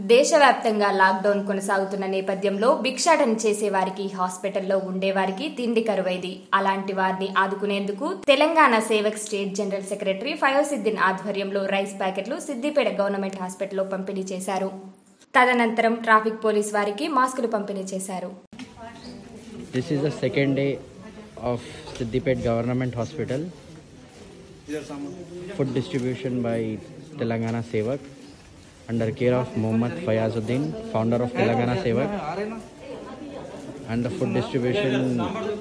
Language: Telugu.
దేశవ్యాప్తంగా లాక్డౌన్ కొనసాగుతున్న నేపథ్యంలో భిక్షాటన చేసే వారికి హాస్పిటల్లో ఉండేవారికి తిండి కరువైంది అలాంటి వారిని ఆదుకునేందుకు Telangana Sevak state general secretary Fayosiddin ఆధ్వర్యంలో రైస్ ప్యాకెట్లు సిద్దిపేట గవర్నమెంట్ హాస్పిటల్లో పంపిణీ చేశారు తదనంతరం ట్రాఫిక్ పోలీస్ వారికి మాస్కులు పంపిణీ చేశారు This is the second day of Siddipet Government Hospital. Food distribution by Telangana Sevak under care of Mohammad Fayazuddin, founder of Telangana Sevak. And the food distribution